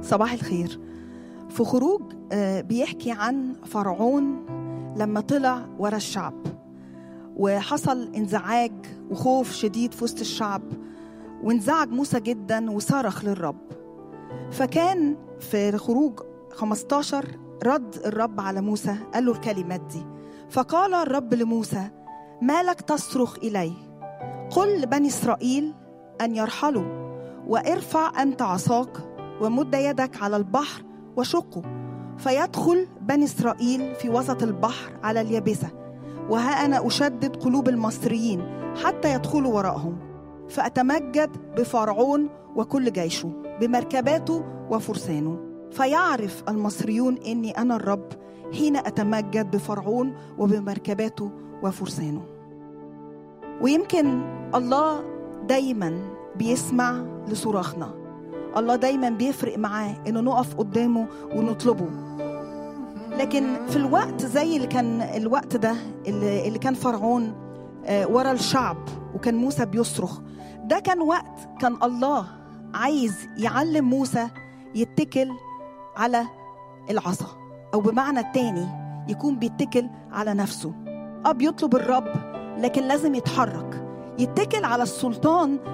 صباح الخير في خروج آه، بيحكي عن فرعون لما طلع ورا الشعب وحصل انزعاج وخوف شديد في وسط الشعب وانزعج موسى جدا وصرخ للرب فكان في خروج 15 رد الرب على موسى قال له الكلمات دي فقال الرب لموسى ما لك تصرخ إلي قل لبني إسرائيل أن يرحلوا وارفع أنت عصاك ومد يدك على البحر وشقه فيدخل بني إسرائيل في وسط البحر على اليابسة وها أنا أشدد قلوب المصريين حتى يدخلوا وراءهم فأتمجد بفرعون وكل جيشه بمركباته وفرسانه فيعرف المصريون إني أنا الرب حين أتمجد بفرعون وبمركباته وفرسانه ويمكن الله دايما بيسمع لصراخنا الله دايما بيفرق معاه انه نقف قدامه ونطلبه لكن في الوقت زي اللي كان الوقت ده اللي, اللي كان فرعون آه، ورا الشعب وكان موسى بيصرخ ده كان وقت كان الله عايز يعلم موسى يتكل على العصا او بمعنى التاني يكون بيتكل على نفسه اه بيطلب الرب لكن لازم يتحرك يتكل على السلطان